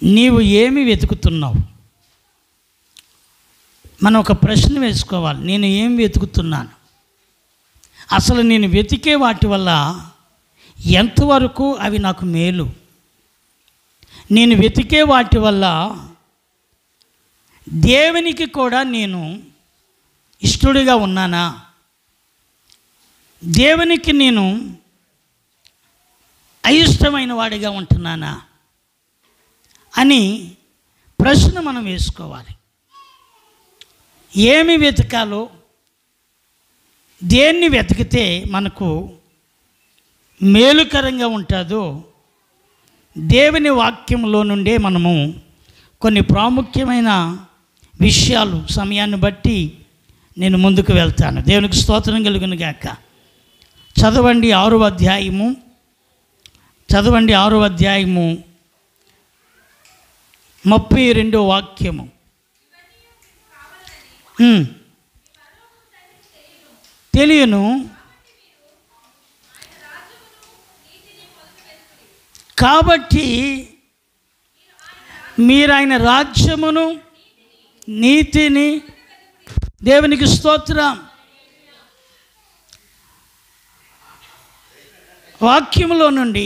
నీవు ఏమి వెతుకుతున్నావు మనం ఒక ప్రశ్న వేసుకోవాలి నేను ఏం వెతుకుతున్నాను అసలు నేను వెతికే వాటి వల్ల ఎంతవరకు అవి నాకు మేలు నేను వెతికే వాటి వల్ల దేవునికి కూడా నేను ఇష్టడుగా ఉన్నానా దేవునికి నేను అయిష్టమైన వాడిగా ఉంటున్నానా అని ప్రశ్న మనం వేసుకోవాలి ఏమి వెతకాలో దేన్ని వెతికితే మనకు మేలుకరంగా ఉంటుందో దేవుని వాక్యంలో నుండే మనము కొన్ని ప్రాముఖ్యమైన విషయాలు సమయాన్ని బట్టి నేను ముందుకు వెళ్తాను దేవునికి స్తోత్రం కలుగును గాక చదవండి ఆరో అధ్యాయము చదవండి ఆరో అధ్యాయము ముప్పై రెండో వాక్యము ఉమ్. తెలియను కాబట్టి మీరు ఆయన రాజ్యమును నీతిని దేవునికి స్తోత్రం వాక్యములో నుండి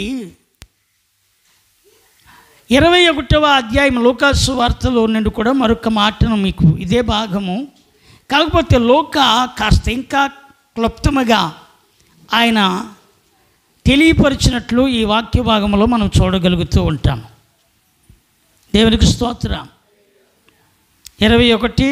ఇరవై ఒకటవ అధ్యాయం లోకాసు వార్తలో నుండి కూడా మరొక మాటను మీకు ఇదే భాగము కాకపోతే లోక కాస్త ఇంకా క్లుప్తముగా ఆయన తెలియపరిచినట్లు ఈ వాక్య భాగంలో మనం చూడగలుగుతూ ఉంటాం దేవునికి స్తోత్రం ఇరవై ఒకటి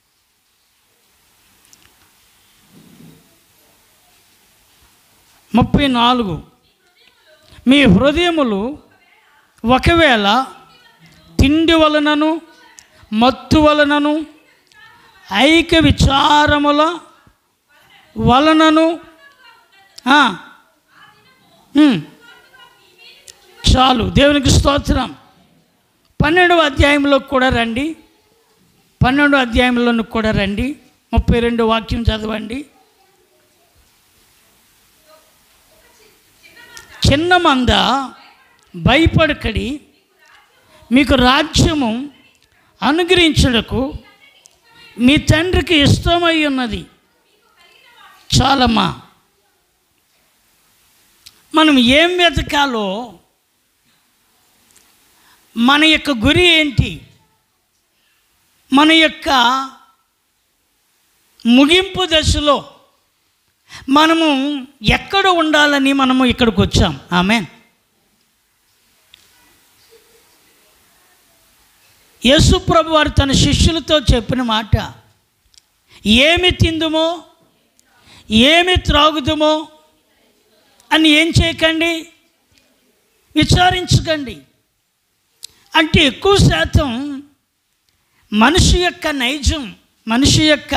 ముప్పై నాలుగు మీ హృదయములు ఒకవేళ తిండి వలనను మత్తు వలనను ఐక విచారముల వలనను ఆ, ఉమ్, చాలు దేవునికి స్తోత్రం పన్నెండవ అధ్యాయంలో కూడా రండి పన్నెండవ అధ్యాయంలోనూ కూడా రండి ముప్పై రెండు వాక్యం చదవండి చిన్న మంద భయపడకడి మీకు రాజ్యము అనుగ్రహించుటకు మీ తండ్రికి ఇష్టమై ఉన్నది చాలమ్మా మనం ఏం వెతకాలో మన యొక్క గురి ఏంటి మన యొక్క ముగింపు దశలో మనము ఎక్కడ ఉండాలని మనము ఇక్కడికి వచ్చాం ఆమె యేసుప్రభు వారు తన శిష్యులతో చెప్పిన మాట ఏమి తిందుమో ఏమి త్రాగుదుమో అని ఏం చేయకండి విచారించకండి అంటే ఎక్కువ శాతం మనిషి యొక్క నైజం మనిషి యొక్క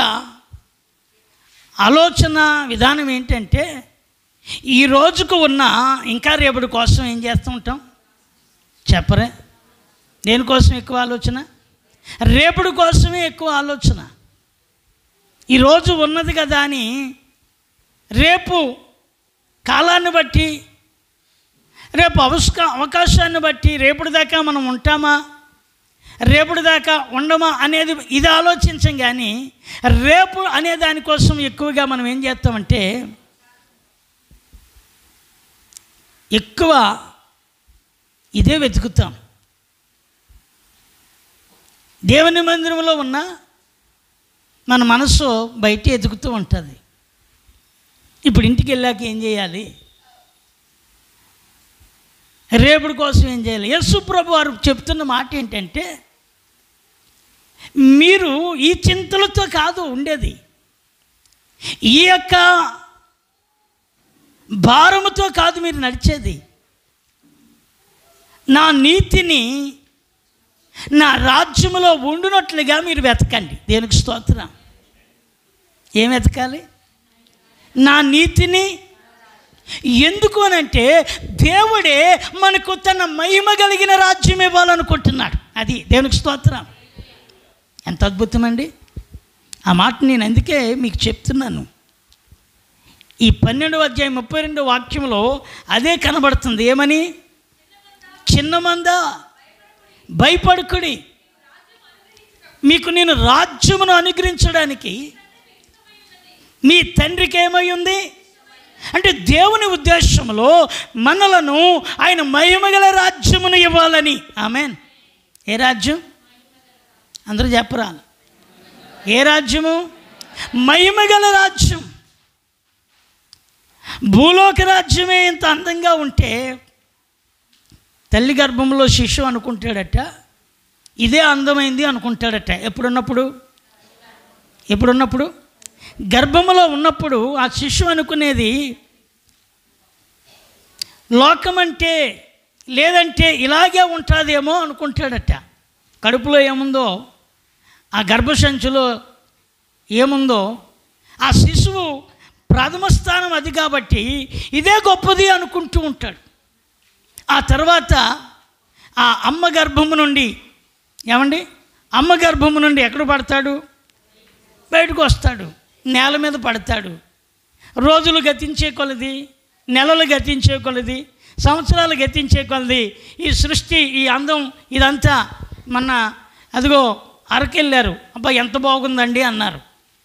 ఆలోచన విధానం ఏంటంటే ఈ రోజుకు ఉన్న ఇంకా రేపటి కోసం ఏం చేస్తూ ఉంటాం చెప్పరే దేనికోసం ఎక్కువ ఆలోచన రేపటి కోసమే ఎక్కువ ఆలోచన ఈరోజు ఉన్నది కదా అని రేపు కాలాన్ని బట్టి రేపు అవస్కా అవకాశాన్ని బట్టి రేపటి దాకా మనం ఉంటామా రేపటి దాకా ఉండమా అనేది ఇది ఆలోచించం కానీ రేపు అనే దానికోసం ఎక్కువగా మనం ఏం చేస్తామంటే ఎక్కువ ఇదే వెతుకుతాం దేవుని మందిరంలో ఉన్న మన మనసు బయట ఎదుగుతూ ఉంటుంది ఇప్పుడు ఇంటికి వెళ్ళాక ఏం చేయాలి రేపటి కోసం ఏం చేయాలి యస్సు ప్రభు వారు చెప్తున్న మాట ఏంటంటే మీరు ఈ చింతలతో కాదు ఉండేది ఈ యొక్క భారముతో కాదు మీరు నడిచేది నా నీతిని నా రాజ్యములో ఉండునట్లుగా మీరు వెతకండి దేనికి స్తోత్రం ఏం వెతకాలి నా నీతిని ఎందుకు అనంటే దేవుడే మనకు తన మహిమ కలిగిన రాజ్యం ఇవ్వాలనుకుంటున్నాడు అది దేవునికి స్తోత్రం ఎంత అద్భుతమండి ఆ మాట నేను అందుకే మీకు చెప్తున్నాను ఈ పన్నెండవ అధ్యాయం ముప్పై రెండో వాక్యంలో అదే కనబడుతుంది ఏమని చిన్న మంద భయపడుకుడి మీకు నేను రాజ్యమును అనుగ్రహించడానికి మీ తండ్రికి ఏమై ఉంది అంటే దేవుని ఉద్దేశంలో మనలను ఆయన మహిమగల రాజ్యమును ఇవ్వాలని ఆమెన్ ఏ రాజ్యం అందరూ చెప్పరా ఏ రాజ్యము మహిమగల రాజ్యం భూలోక రాజ్యమే ఇంత అందంగా ఉంటే తల్లి గర్భంలో శిశువు అనుకుంటాడట ఇదే అందమైంది అనుకుంటాడట ఎప్పుడున్నప్పుడు ఎప్పుడున్నప్పుడు గర్భములో ఉన్నప్పుడు ఆ శిశువు అనుకునేది లోకం అంటే లేదంటే ఇలాగే ఉంటుందేమో అనుకుంటాడట కడుపులో ఏముందో ఆ గర్భసంచులో ఏముందో ఆ శిశువు ప్రథమ స్థానం అది కాబట్టి ఇదే గొప్పది అనుకుంటూ ఉంటాడు ఆ తర్వాత ఆ అమ్మ గర్భము నుండి ఏమండి అమ్మ గర్భము నుండి ఎక్కడ పడతాడు బయటకు వస్తాడు నేల మీద పడతాడు రోజులు గతించే కొలది నెలలు గతించే కొలది సంవత్సరాలు గతించే కొలది ఈ సృష్టి ఈ అందం ఇదంతా మొన్న అదిగో అరకెళ్ళారు అబ్బా ఎంత బాగుందండి అన్నారు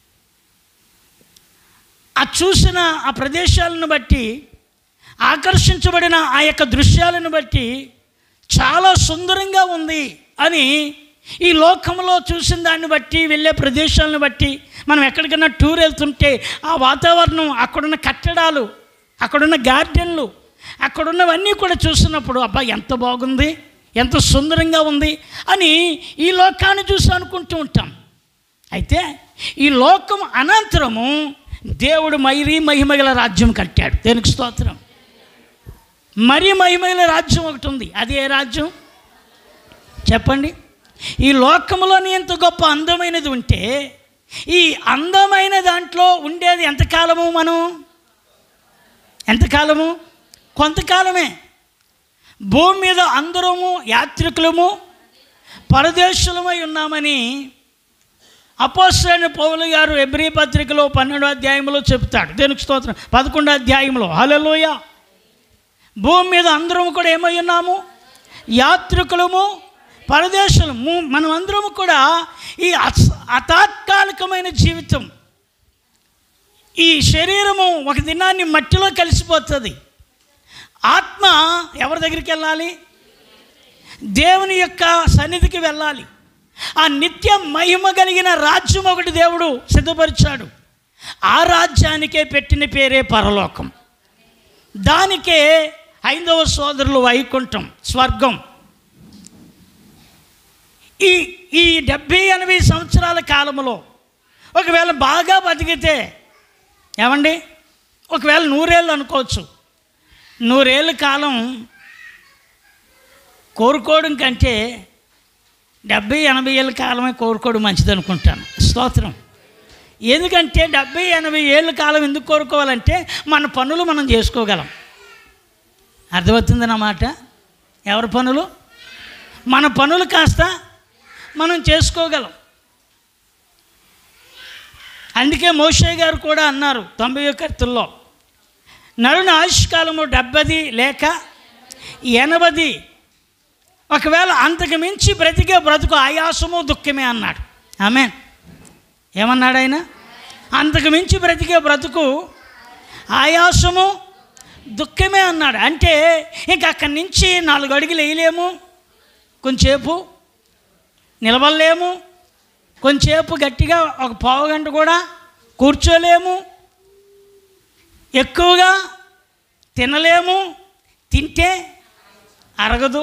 ఆ చూసిన ఆ ప్రదేశాలను బట్టి ఆకర్షించబడిన ఆ యొక్క దృశ్యాలను బట్టి చాలా సుందరంగా ఉంది అని ఈ లోకంలో చూసిన దాన్ని బట్టి వెళ్ళే ప్రదేశాలను బట్టి మనం ఎక్కడికైనా టూర్ వెళ్తుంటే ఆ వాతావరణం అక్కడున్న కట్టడాలు అక్కడున్న గార్డెన్లు అక్కడున్నవన్నీ కూడా చూసినప్పుడు అబ్బా ఎంత బాగుంది ఎంత సుందరంగా ఉంది అని ఈ లోకాన్ని చూసి అనుకుంటూ ఉంటాం అయితే ఈ లోకం అనంతరము దేవుడు మరీ మహిమగల రాజ్యం కట్టాడు దేనికి స్తోత్రం మరీ మహిమగల రాజ్యం ఒకటి ఉంది అది ఏ రాజ్యం చెప్పండి ఈ లోకంలోని ఎంత గొప్ప అందమైనది ఉంటే ఈ అందమైన దాంట్లో ఉండేది ఎంతకాలము మనం ఎంతకాలము కొంతకాలమే భూమి మీద అందరము యాత్రికులము పరదేశులమై ఉన్నామని అపోసరైన పౌలు గారు ఎబ్రి పత్రికలో పన్నెండో అధ్యాయంలో చెప్తాడు దేనికి స్తోత్రం పదకొండో అధ్యాయంలో హలలోయ భూమి మీద అందరం కూడా ఏమై ఉన్నాము యాత్రికులము పరదేశులము మనం అందరము కూడా ఈ అస- అతాత్కాలికమైన జీవితం ఈ శరీరము ఒక దినాన్ని మట్టిలో కలిసిపోతుంది ఆత్మ ఎవరి దగ్గరికి వెళ్ళాలి దేవుని యొక్క సన్నిధికి వెళ్ళాలి ఆ నిత్య మహిమ కలిగిన రాజ్యం ఒకటి దేవుడు సిద్ధపరిచాడు ఆ రాజ్యానికే పెట్టిన పేరే పరలోకం దానికే ఐదవ సోదరులు వైకుంఠం స్వర్గం ఈ ఈ డెబ్భై ఎనభై సంవత్సరాల కాలంలో ఒకవేళ బాగా బతికితే ఏమండి ఒకవేళ నూరేళ్ళు అనుకోవచ్చు నూరేళ్ళ కాలం కోరుకోవడం కంటే డెబ్బై ఎనభై ఏళ్ళ కాలమే కోరుకోవడం మంచిది అనుకుంటాను స్తోత్రం ఎందుకంటే డెబ్బై ఎనభై ఏళ్ళ కాలం ఎందుకు కోరుకోవాలంటే మన పనులు మనం చేసుకోగలం అర్థమవుతుందన్నమాట ఎవరి పనులు మన పనులు కాస్త మనం చేసుకోగలం అందుకే మోషే గారు కూడా అన్నారు తొంభై కర్తుల్లో నరుని ఆయుష్కాలము డెబ్బది లేక ఎనభది ఒకవేళ అంతకు మించి బ్రతికే బ్రతుకు ఆయాసము దుఃఖమే అన్నాడు ఆమె ఏమన్నాడు ఆయన అంతకు మించి బ్రతికే బ్రతుకు ఆయాసము దుఃఖమే అన్నాడు అంటే ఇంక అక్కడి నుంచి నాలుగు అడుగులు వేయలేము కొంచెంసేపు నిలబడలేము కొంచెంసేపు గట్టిగా ఒక పావు గంట కూడా కూర్చోలేము ఎక్కువగా తినలేము తింటే అరగదు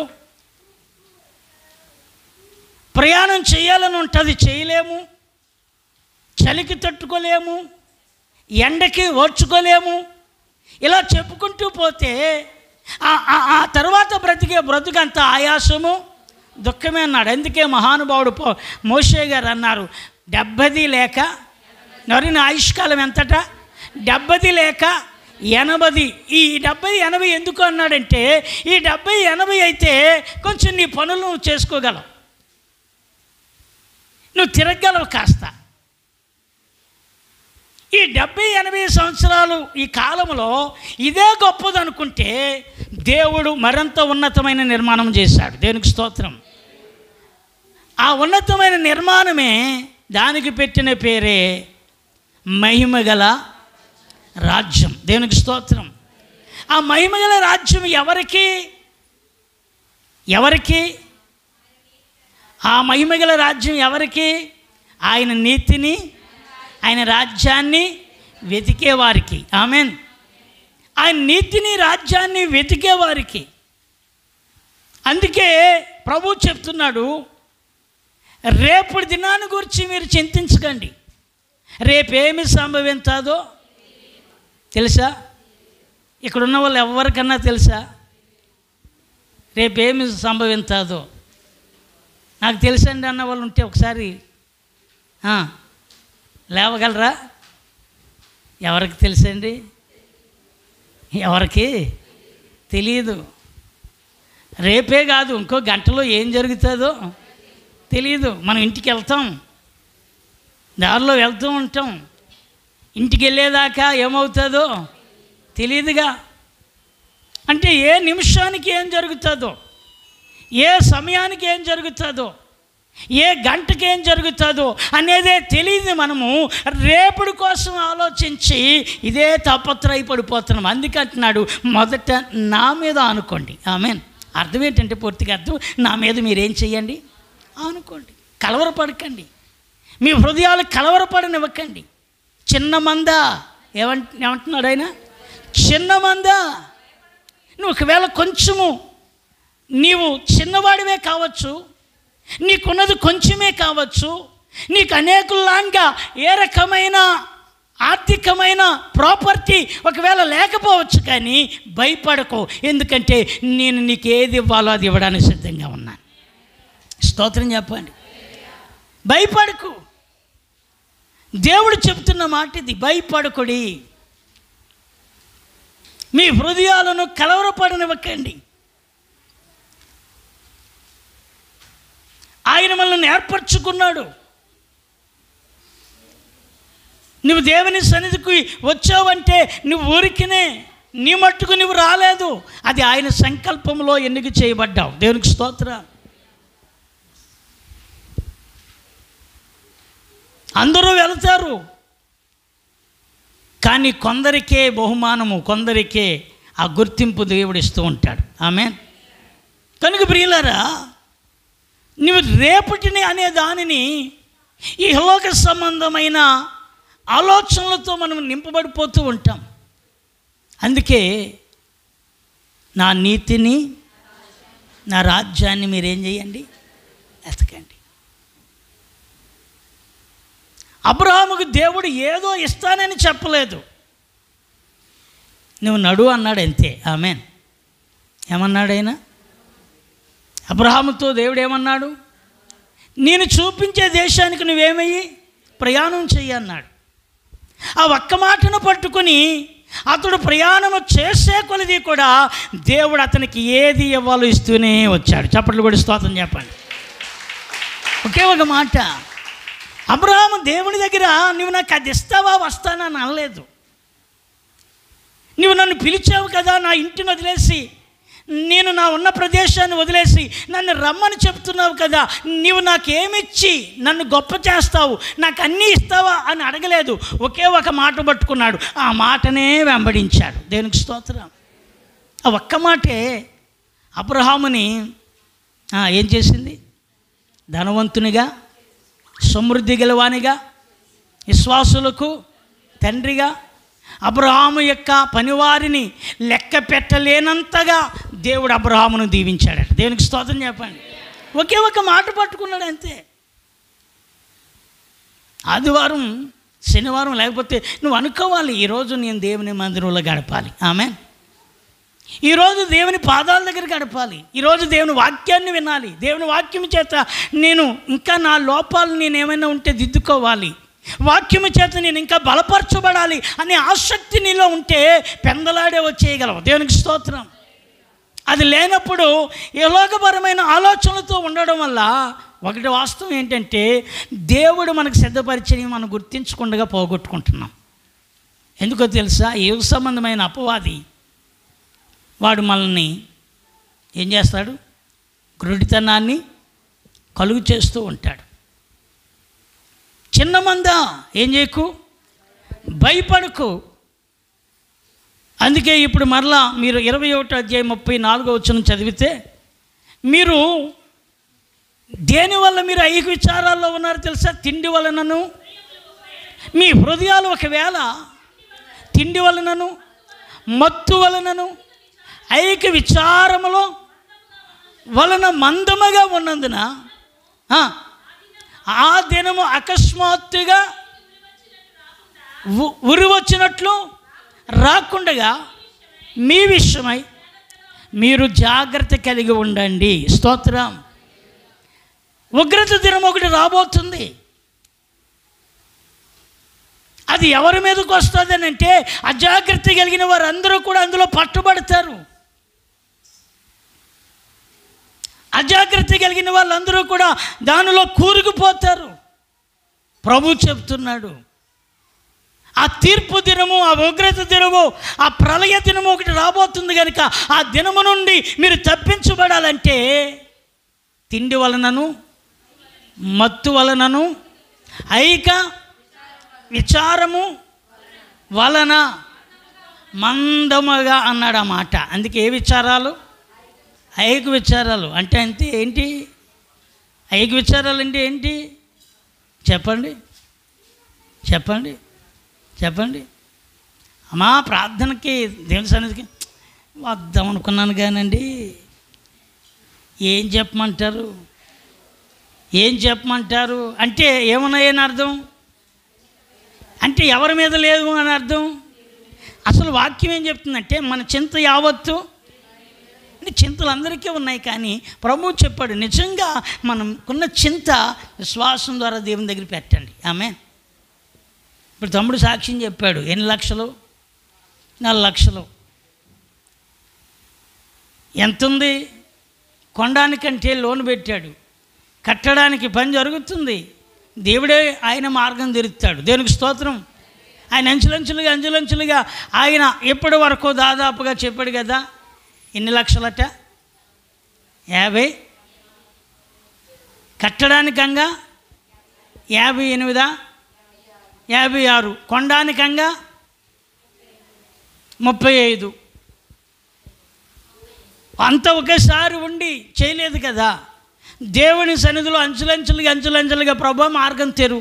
ప్రయాణం చేయాలని ఉంటుంది చేయలేము చలికి తట్టుకోలేము ఎండకి ఓర్చుకోలేము ఇలా చెప్పుకుంటూ పోతే ఆ- ఆ- ఆ తర్వాత బ్రతికే బ్రతుకంత ఆయాసము దుఃఖమే అన్నాడు అందుకే మహానుభావుడు పో మోషే గారు అన్నారు డెబ్బది లేక నరిన ఆయుష్కాలం ఎంతట డెబ్బది లేక ఎనభది ఈ డెబ్బై ఎనభై ఎందుకు అన్నాడంటే ఈ డెబ్బై ఎనభై అయితే కొంచెం నీ పనులు నువ్వు చేసుకోగలవు నువ్వు తిరగలవు కాస్త ఈ డెబ్బై ఎనభై సంవత్సరాలు ఈ కాలంలో ఇదే గొప్పది అనుకుంటే దేవుడు మరింత ఉన్నతమైన నిర్మాణం చేశాడు దేనికి స్తోత్రం ఆ ఉన్నతమైన నిర్మాణమే దానికి పెట్టిన పేరే మహిమగల రాజ్యం దేవునికి స్తోత్రం ఆ మహిమగల రాజ్యం ఎవరికి ఎవరికి ఆ మహిమగల రాజ్యం ఎవరికి ఆయన నీతిని ఆయన రాజ్యాన్ని వెతికేవారికి ఆమెన్ ఆయన నీతిని రాజ్యాన్ని వెతికేవారికి అందుకే ప్రభు చెప్తున్నాడు రేపటి దినాన్ని గురించి మీరు చింతించకండి రేపేమి సంభవించాదో తెలుసా ఇక్కడ ఉన్న వాళ్ళు ఎవరికన్నా తెలుసా రేపేమి సంభవించాదో నాకు తెలుసండి అన్న వాళ్ళు ఉంటే ఒకసారి ఆ, లేవగలరా ఎవరికి తెలుసండి ఎవరికి తెలియదు రేపే కాదు ఇంకో గంటలో ఏం జరుగుతుందో తెలియదు మనం ఇంటికి వెళ్తాం దారిలో వెళ్తూ ఉంటాం ఇంటికి వెళ్ళేదాకా ఏమవుతుందో తెలియదుగా అంటే ఏ నిమిషానికి ఏం జరుగుతుందో ఏ సమయానికి ఏం జరుగుతుందో ఏ గంటకి ఏం జరుగుతుందో అనేదే తెలియదు మనము రేపటి కోసం ఆలోచించి ఇదే తపత్రయి పడిపోతున్నాం అందుకంటున్నాడు మొదట నా మీద అనుకోండి ఆమెన్ అర్థం ఏంటంటే పూర్తిగా అర్థం నా మీద మీరేం చెయ్యండి అనుకోండి కలవరపడకండి మీ హృదయాలు కలవరపడనివ్వకండి చిన్న మంద ఏమంట ఏమంటున్నాడు ఆయన చిన్న మంద నువ్వు ఒకవేళ కొంచెము నీవు చిన్నవాడివే కావచ్చు నీకున్నది కొంచెమే కావచ్చు నీకు అనేకుల్లాగా ఏ రకమైన ఆర్థికమైన ప్రాపర్టీ ఒకవేళ లేకపోవచ్చు కానీ భయపడకు ఎందుకంటే నేను నీకు ఏది ఇవ్వాలో అది ఇవ్వడానికి సిద్ధంగా ఉన్నాను స్తోత్రం చెప్పండి భయపడకు దేవుడు చెప్తున్న మాట ఇది భయపడకుడి మీ హృదయాలను కలవరపడనివ్వకండి ఆయన మనల్ని ఏర్పరచుకున్నాడు నువ్వు దేవుని సన్నిధికి వచ్చావంటే నువ్వు ఊరికినే నీ మట్టుకు నువ్వు రాలేదు అది ఆయన సంకల్పంలో ఎన్నిక చేయబడ్డావు దేవునికి స్తోత్ర అందరూ వెళ్తారు కానీ కొందరికే బహుమానము కొందరికే ఆ గుర్తింపు దేవుడు ఇస్తూ ఉంటాడు ఆమె కనుక ప్రియులారా నువ్వు రేపటిని అనే దానిని ఈ లోక సంబంధమైన ఆలోచనలతో మనం నింపబడిపోతూ ఉంటాం అందుకే నా నీతిని నా రాజ్యాన్ని మీరేం చేయండి ఎతకండి అబ్రహాముకు దేవుడు ఏదో ఇస్తానని చెప్పలేదు నువ్వు నడు అన్నాడు అంతే ఆమెన్ ఏమన్నాడు ఆయన అబ్రహాముతో దేవుడు ఏమన్నాడు నేను చూపించే దేశానికి నువ్వేమయ్యి ప్రయాణం చెయ్యి అన్నాడు ఆ ఒక్క మాటను పట్టుకొని అతడు ప్రయాణము చేసే కొలది కూడా దేవుడు అతనికి ఏది ఇవ్వాలో ఇస్తూనే వచ్చాడు చప్పట్లు కూడా స్తోత్రం చెప్పండి ఒకే ఒక మాట అబ్రహాము దేవుని దగ్గర నువ్వు నాకు అది ఇస్తావా వస్తానని అనలేదు నువ్వు నన్ను పిలిచావు కదా నా ఇంటిని వదిలేసి నేను నా ఉన్న ప్రదేశాన్ని వదిలేసి నన్ను రమ్మని చెప్తున్నావు కదా నీవు నాకేమిచ్చి నన్ను గొప్ప చేస్తావు నాకు అన్నీ ఇస్తావా అని అడగలేదు ఒకే ఒక మాట పట్టుకున్నాడు ఆ మాటనే వెంబడించాడు దేవునికి స్తోత్రం ఆ ఒక్క మాటే అబ్రహాముని ఆ, ఏం చేసింది ధనవంతునిగా సమృద్ధి గెలవానిగా విశ్వాసులకు తండ్రిగా అబ్రహాము యొక్క పనివారిని లెక్క పెట్టలేనంతగా దేవుడు అబ్రహామును దీవించాడట దేవునికి స్తోత్రం చెప్పండి ఒకే ఒక మాట పట్టుకున్నాడు అంతే ఆదివారం శనివారం లేకపోతే నువ్వు అనుకోవాలి ఈరోజు నేను దేవుని మందిరంలో గడపాలి ఆమె ఈరోజు దేవుని పాదాల దగ్గర గడపాలి ఈరోజు దేవుని వాక్యాన్ని వినాలి దేవుని వాక్యం చేత నేను ఇంకా నా లోపాలు నేను ఏమైనా ఉంటే దిద్దుకోవాలి వాక్యము చేత నేను ఇంకా బలపరచబడాలి అనే ఆసక్తి నీలో ఉంటే పెందలాడే వచ్చేయగలవు దేవునికి స్తోత్రం అది లేనప్పుడు యలోకపరమైన ఆలోచనలతో ఉండడం వల్ల ఒకటి వాస్తవం ఏంటంటే దేవుడు మనకు సిద్ధపరిచని మనం గుర్తించకుండా పోగొట్టుకుంటున్నాం ఎందుకో తెలుసా ఏ సంబంధమైన అపవాది వాడు మనల్ని ఏం చేస్తాడు గురుడితనాన్ని కలుగు చేస్తూ ఉంటాడు చిన్న మంద ఏం చేయకు భయపడకు అందుకే ఇప్పుడు మరలా మీరు ఇరవై ఒకటో అధ్యాయం ముప్పై నాలుగో వచ్చిన చదివితే మీరు దేనివల్ల మీరు ఐక విచారాల్లో ఉన్నారు తెలుసా తిండి వలనను మీ హృదయాలు ఒకవేళ తిండి వలనను మత్తు వలనను ఐక విచారములో వలన మందముగా ఉన్నందున ఆ, ఆ దినము అకస్మాత్తుగా ఉ- ఉరి వచ్చినట్లు రాకుండగా మీ విషయమై మీరు జాగ్రత్త కలిగి ఉండండి స్తోత్రం ఉగ్రత దినం ఒకటి రాబోతుంది అది ఎవరి మీదకి వస్తుంది అని అంటే అజాగ్రత్త కలిగిన వారందరూ కూడా అందులో పట్టుబడతారు అజాగ్రత్త కలిగిన వాళ్ళందరూ కూడా దానిలో కూరుకుపోతారు ప్రభు చెప్తున్నాడు ఆ తీర్పు దినము ఆ ఉగ్రత దినము ఆ ప్రళయ దినము ఒకటి రాబోతుంది కనుక ఆ దినము నుండి మీరు తప్పించబడాలంటే తిండి వలనను మత్తు వలనను ఐక విచారము వలన మందముగా అన్నాడు ఆ మాట అందుకే ఏ విచారాలు ఐక విచారాలు అంటే అంతే ఏంటి ఐక విచారాలు అంటే ఏంటి చెప్పండి చెప్పండి చెప్పండి అమ్మా ప్రార్థనకి దేవుని సన్నిధికి వద్దాం అనుకున్నాను కానండి ఏం చెప్పమంటారు ఏం చెప్పమంటారు అంటే ఏమున్నాయని అర్థం అంటే ఎవరి మీద లేదు అని అర్థం అసలు వాక్యం ఏం చెప్తుందంటే మన చింత యావత్తు అంటే చింతలు అందరికీ ఉన్నాయి కానీ ప్రభు చెప్పాడు నిజంగా మనం కొన్న చింత విశ్వాసం ద్వారా దేవుని దగ్గర పెట్టండి ఆమె ఇప్పుడు తమ్ముడు సాక్ష్యం చెప్పాడు ఎన్ని లక్షలు నాలుగు లక్షలు ఎంత ఉంది కొనడానికంటే లోన్ పెట్టాడు కట్టడానికి పని జరుగుతుంది దేవుడే ఆయన మార్గం తెరుస్తాడు దేవునికి స్తోత్రం ఆయన అంచులంచులుగా అంచులంచులుగా ఆయన ఇప్పటి వరకు దాదాపుగా చెప్పాడు కదా ఎన్ని లక్షలట యాభై కట్టడానికంగా యాభై ఎనిమిదా యాభై ఆరు కొనడానికంగా ముప్పై ఐదు అంత ఒకేసారి ఉండి చేయలేదు కదా దేవుని సన్నిధిలో అంచులంచులుగా అంచులంచులుగా ప్రభా మార్గం తెరు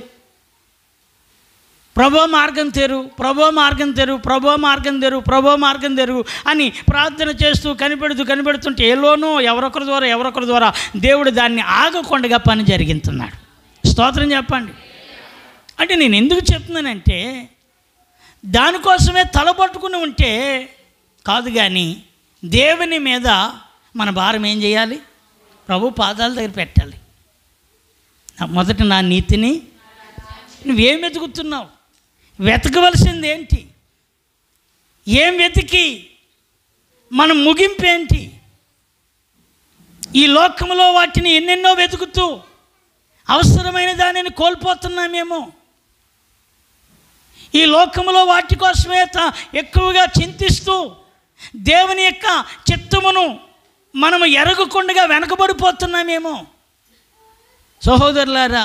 ప్రభో మార్గం తెరు ప్రభో మార్గం తెరు ప్రభో మార్గం తెరు ప్రభో మార్గం తెరు అని ప్రార్థన చేస్తూ కనిపెడుతూ కనిపెడుతుంటే ఏలోనో ఎవరొకరి ద్వారా ఎవరొకరి ద్వారా దేవుడు దాన్ని ఆగకుండగా పని జరిగిస్తున్నాడు స్తోత్రం చెప్పండి అంటే నేను ఎందుకు చెప్తున్నానంటే దానికోసమే తలపట్టుకుని ఉంటే కాదు కానీ దేవుని మీద మన భారం ఏం చేయాలి ప్రభు పాదాల దగ్గర పెట్టాలి నా- మొదట నా నీతిని నువ్వేం వెతుకుతున్నావు వెతకవలసింది ఏంటి ఏం వెతికి మన ముగింపు ఏంటి ఈ లోకంలో వాటిని ఎన్నెన్నో వెతుకుతూ అవసరమైన దానిని కోల్పోతున్నామేమో ఈ లోకములో వాటి కోసమే త- ఎక్కువగా చింతిస్తూ దేవుని యొక్క చిత్తమును మనము ఎరగకుండా వెనకబడిపోతున్నామేమో సహోదరులారా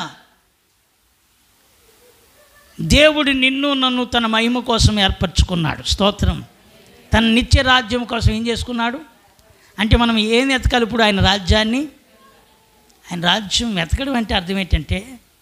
దేవుడు నిన్ను నన్ను తన మహిమ కోసం ఏర్పరచుకున్నాడు స్తోత్రం తన నిత్య రాజ్యం కోసం ఏం చేసుకున్నాడు అంటే మనం ఏం ఎతకాలి ఇప్పుడు ఆయన రాజ్యాన్ని ఆయన రాజ్యం వెతకడం అంటే అర్థం ఏంటంటే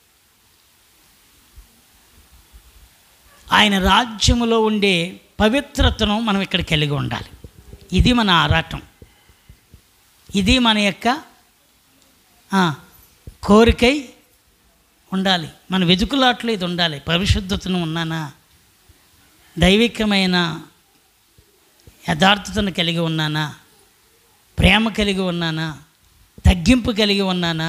ఆయన రాజ్యములో ఉండే పవిత్రతను మనం ఇక్కడ కలిగి ఉండాలి ఇది మన ఆరాటం ఇది మన యొక్క ఆ, కోరికై ఉండాలి మన వెతుకులాట్లో ఇది ఉండాలి పరిశుద్ధతను ఉన్నానా దైవికమైన యథార్థతను కలిగి ఉన్నానా ప్రేమ కలిగి ఉన్నానా తగ్గింపు కలిగి ఉన్నానా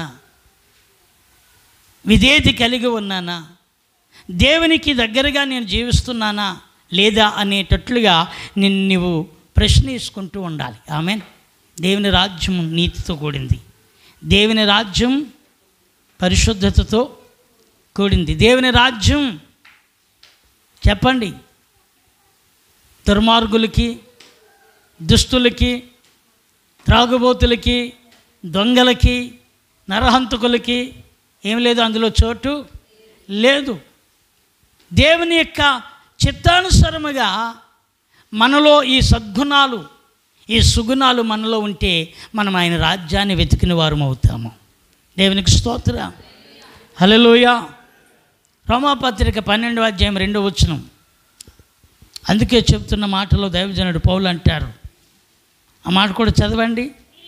విధేయత కలిగి ఉన్నానా దేవునికి దగ్గరగా నేను జీవిస్తున్నానా లేదా అనేటట్లుగా నిన్ను నువ్వు ప్రశ్నించుకుంటూ ఉండాలి ఆమె దేవుని రాజ్యం నీతితో కూడింది దేవుని రాజ్యం పరిశుద్ధతతో కూడింది దేవుని రాజ్యం చెప్పండి దుర్మార్గులకి దుస్తులకి త్రాగుబోతులకి దొంగలకి నరహంతకులకి ఏం లేదు అందులో చోటు లేదు దేవుని యొక్క చిత్తానుసరముగా మనలో ఈ సద్గుణాలు ఈ సుగుణాలు మనలో ఉంటే మనం ఆయన రాజ్యాన్ని వెతికిన వారం అవుతాము దేవునికి స్తోత్ర హలోయ రోమాపత్రిక పన్నెండవ అధ్యాయం రెండో వచనం అందుకే చెప్తున్న మాటలో దైవజనుడు పౌలు అంటారు ఆ మాట కూడా చదవండి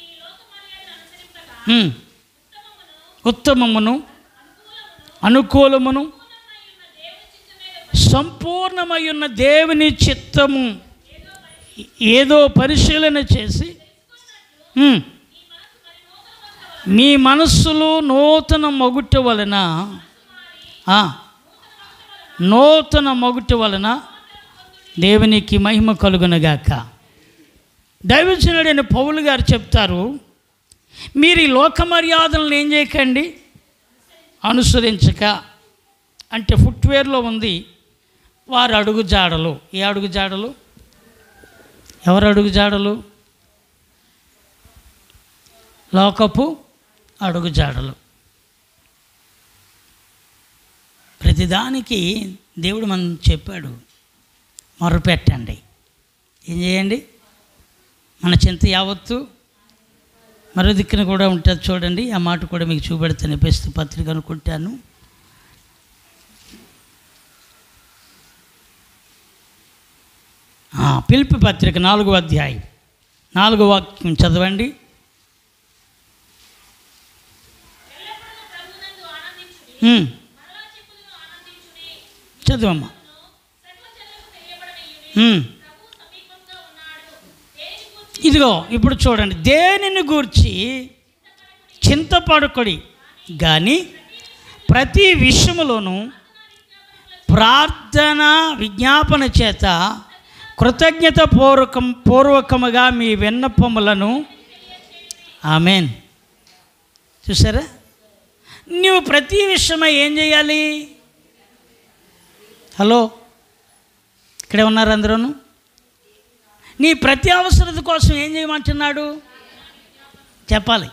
ఉమ్. ఉత్తమమును అనుకూలమును సంపూర్ణమై ఉన్న దేవుని చిత్తము ఏదో పరిశీలన చేసి ఉమ్, మీ మనస్సులో నూతన మొగుట వలన ఆ, నూతన మొగుట వలన దేవునికి మహిమ కలుగునగాక దైవజనుడైన పౌలు గారు చెప్తారు మీరు ఈ లోక మర్యాదలను ఏం చేయకండి అనుసరించక అంటే ఫుట్వేర్లో ఉంది వారు అడుగు జాడలు ఏ అడుగు జాడలు ఎవరు అడుగు జాడలు లోకపు అడుగు జాడలు ప్రతిదానికి దేవుడు మనం చెప్పాడు మొరపెట్టండి ఏం చేయండి మన చింత యావత్తు మరో దిక్కున కూడా ఉంటుంది చూడండి ఆ మాట కూడా మీకు చూపెడతాను బెస్ట్ పత్రిక అనుకుంటాను ఆ, పిలుపు పత్రిక నాలుగో అధ్యాయం నాలుగో వాక్యం చదవండి ఉమ్. చదవమ్మా ఉమ్. ఇదిగో ఇప్పుడు చూడండి దేనిని గూర్చి చింతపడకొడి కానీ ప్రతి విషయములోనూ ప్రార్థన విజ్ఞాపన చేత కృతజ్ఞత పూర్వకం పూర్వకముగా మీ విన్నపములను ఆమెన్ చూసారా నువ్వు ప్రతి విషయమై ఏం చేయాలి హలో ఇక్కడే ఉన్నారు అందరూను నీ ప్రతి అవసరత కోసం ఏం చేయమంటున్నాడు చెప్పాలి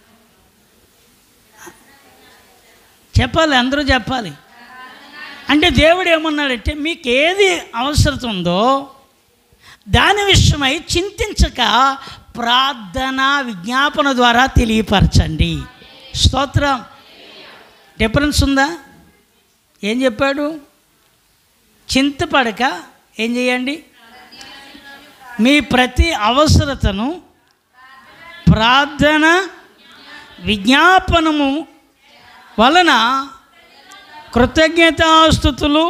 చెప్పాలి అందరూ చెప్పాలి అంటే దేవుడు ఏమన్నాడంటే మీకు ఏది అవసరత ఉందో దాని విషయమై చింతించక ప్రార్థన విజ్ఞాపన ద్వారా తెలియపరచండి స్తోత్రం డిఫరెన్స్ ఉందా ఏం చెప్పాడు చింతపడక ఏం చేయండి మీ ప్రతి అవసరతను ప్రార్థన విజ్ఞాపనము వలన కృతజ్ఞతాస్థుతులు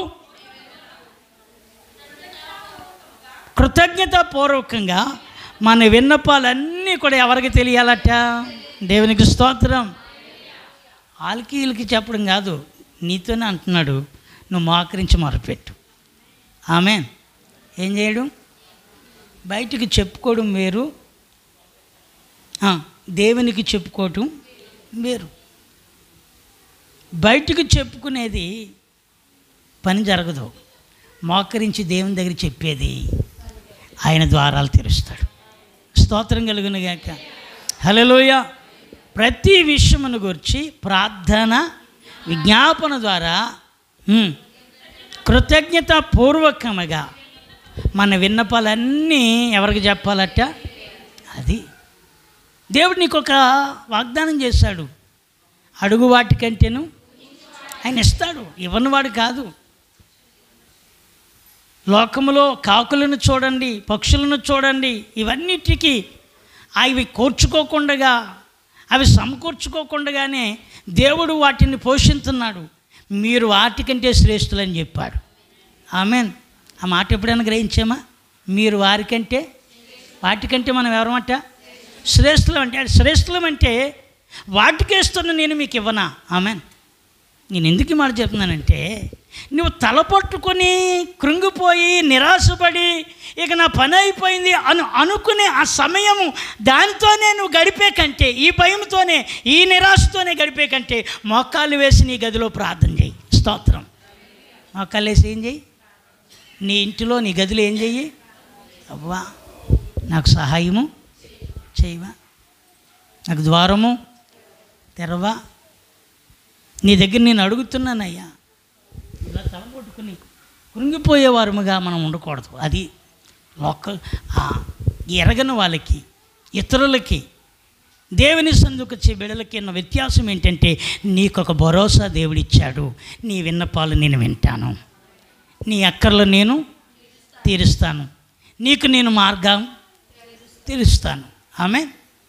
కృతజ్ఞతాపూర్వకంగా మన విన్నపాలన్నీ కూడా ఎవరికి తెలియాలట దేవునికి స్తోత్రం వాళ్ళకి వీళ్ళకి చెప్పడం కాదు నీతోనే అంటున్నాడు నువ్వు మోకరించి మొరపెట్టు ఆమె ఏం చేయడం బయటికి చెప్పుకోవడం వేరు ఆ, దేవునికి చెప్పుకోవటం వేరు బయటికి చెప్పుకునేది పని జరగదు మోకరించి దేవుని దగ్గర చెప్పేది ఆయన ద్వారాలు తెరుస్తాడు స్తోత్రం కలుగునుగాక హలోయ ప్రతి విషయమును గురించి ప్రార్థన విజ్ఞాపన ద్వారా ఉమ్, కృతజ్ఞత పూర్వకముగా మన విన్నపాలన్నీ ఎవరికి చెప్పాలట అది దేవుడు నీకు ఒక వాగ్దానం చేశాడు అడుగు వాటికంటేను ఆయన ఇస్తాడు ఇవ్వనివాడు కాదు లోకములో కాకులను చూడండి పక్షులను చూడండి ఇవన్నిటికీ అవి కోర్చుకోకుండా అవి సమకూర్చుకోకుండానే దేవుడు వాటిని పోషిస్తున్నాడు మీరు వాటికంటే శ్రేష్ఠులని చెప్పాడు ఆమెన్ ఆ మాట ఎప్పుడైనా గ్రహించామా మీరు వారికంటే వాటికంటే మనం ఎవరమట శ్రేష్ఠులం అంటే శ్రేష్ఠులం అంటే వాటికేస్తున్న నేను మీకు ఇవ్వనా ఆమెన్ నేను ఎందుకు ఈ మాట చెప్తున్నానంటే నువ్వు తలపట్టుకొని కృంగిపోయి నిరాశపడి ఇక నా పని అయిపోయింది అను అనుకునే ఆ సమయము దానితోనే నువ్వు గడిపే కంటే ఈ భయంతోనే ఈ నిరాశతోనే గడిపే కంటే మోకాలు వేసి నీ గదిలో ప్రార్థన చేయి స్తోత్రం మోకాలు వేసి ఏం చేయి నీ ఇంటిలో నీ గదిలో ఏం చెయ్యి అవ్వా నాకు సహాయము చేయవా నాకు ద్వారము తెరవా నీ దగ్గర నేను అడుగుతున్నానయ్యా ఇలా తలపట్టుకుని కృంగిపోయేవారముగా మనం ఉండకూడదు అది లోకల్ ఆ ఎరగని వాళ్ళకి ఇతరులకి దేవుని సందుకొచ్చే బిడలకి ఉన్న వ్యత్యాసం ఏంటంటే నీకు ఒక భరోసా దేవుడిచ్చాడు నీ విన్నపాలు నేను వింటాను నీ అక్కర్లు నేను తీరుస్తాను నీకు నేను మార్గం తీరుస్తాను ఆమె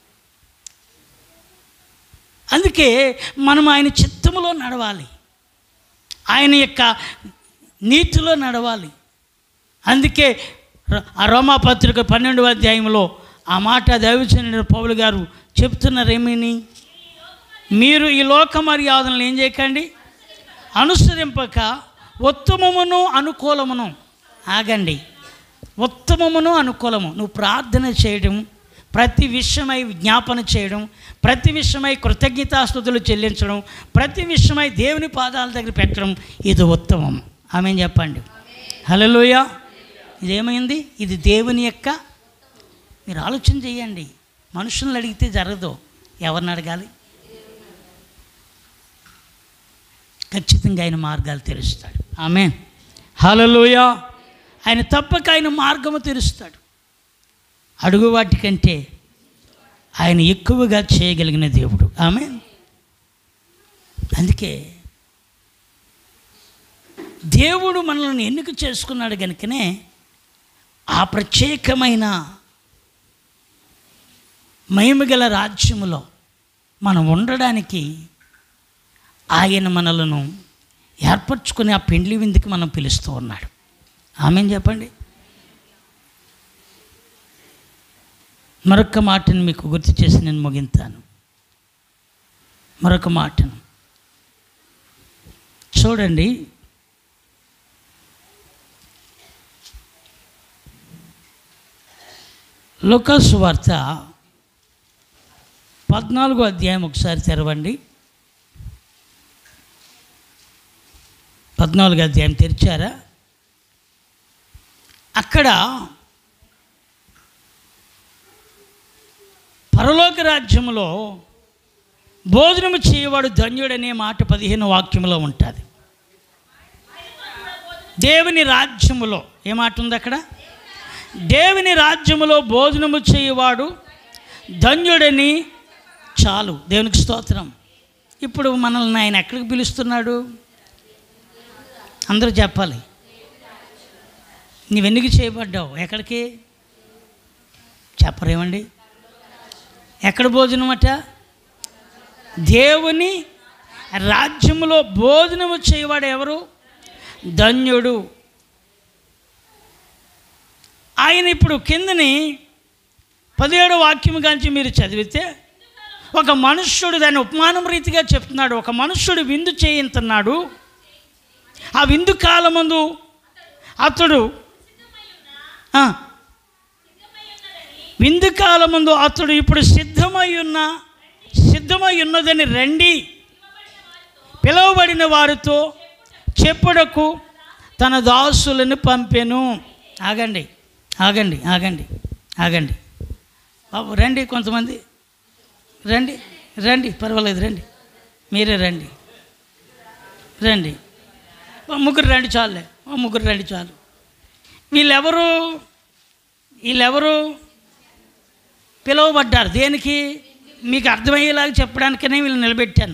అందుకే మనం ఆయన చిత్తములో నడవాలి ఆయన యొక్క నీతిలో నడవాలి అందుకే ర- ఆ రోమా పత్రిక పన్నెండవ అధ్యాయంలో ఆ మాట దైవచనుడు పౌలు గారు చెప్తున్నారు ఏమని మీరు ఈ లోక మర్యాదలను ఏం చేయకండి అనుసరింపక ఉత్తమమును అనుకూలమును ఆగండి ఉత్తమమును అనుకూలము నువ్వు ప్రార్థన చేయడం ప్రతి విషయమై విజ్ఞాపన చేయడం ప్రతి విషయమై కృతజ్ఞతాస్థుతులు చెల్లించడం ప్రతి విషయమై దేవుని పాదాల దగ్గర పెట్టడం ఇది ఉత్తమం ఆమె చెప్పండి హలోయ ఇదేమైంది ఇది దేవుని యొక్క మీరు ఆలోచన చేయండి మనుషులను అడిగితే జరగదు ఎవరిని అడగాలి ఖచ్చితంగా ఆయన మార్గాలు తెరుస్తాడు ఆమె హలలోయ ఆయన తప్పక ఆయన మార్గము తెరుస్తాడు అడుగు వాటికంటే ఆయన ఎక్కువగా చేయగలిగిన దేవుడు ఆమె అందుకే దేవుడు మనల్ని ఎన్నిక చేసుకున్నాడు కనుకనే ఆ ప్రత్యేకమైన మహిమగల రాజ్యములో మనం ఉండడానికి ఆయన మనలను ఏర్పరచుకుని ఆ పెండ్లి విందుకి మనం పిలుస్తూ ఉన్నాడు ఆమె చెప్పండి మరొక మాటను మీకు గుర్తు చేసి నేను ముగింతాను మరొక మాటను చూడండి లుకాసు వార్త పద్నాలుగో అధ్యాయం ఒకసారి తెరవండి పద్నాలుగు అధ్యాయం తెరిచారా అక్కడ పరలోక రాజ్యములో భోజనము చేయవాడు ధన్యుడనే మాట పదిహేను వాక్యములో ఉంటుంది దేవుని రాజ్యములో ఏ మాట ఉంది అక్కడ దేవుని రాజ్యములో భోజనము చేయవాడు ధన్యుడని చాలు దేవునికి స్తోత్రం ఇప్పుడు మనల్ని ఆయన ఎక్కడికి పిలుస్తున్నాడు అందరూ చెప్పాలి నీవెన్నికి చేయబడ్డావు ఎక్కడికి చెప్పరేమండి ఎక్కడ భోజనం అట దేవుని రాజ్యములో భోజనము చేయవాడు ఎవరు ధన్యుడు ఆయన ఇప్పుడు కిందని పదిహేడు వాక్యము కాంచి మీరు చదివితే ఒక మనుష్యుడు దాన్ని ఉపమానం రీతిగా చెప్తున్నాడు ఒక మనుష్యుడు విందు చేయించున్నాడు ఆ విందు కాలమందు అతడు ఆ, విందు కాలమందు అతడు ఇప్పుడు సిద్ధమై ఉన్న సిద్ధమై ఉన్నదని రండి పిలువబడిన వారితో చెప్పుడకు తన దాసులను పంపెను ఆగండి ఆగండి ఆగండి ఆగండి బాబు రండి కొంతమంది రండి రండి పర్వాలేదు రండి మీరే రండి రండి ఓ ముగ్గురు రండి చాలులే ఓ ముగ్గురు రండి చాలు వీళ్ళెవరు వీళ్ళెవరు పిలువబడ్డారు దేనికి మీకు అర్థమయ్యేలాగా చెప్పడానికనే వీళ్ళు నిలబెట్టాను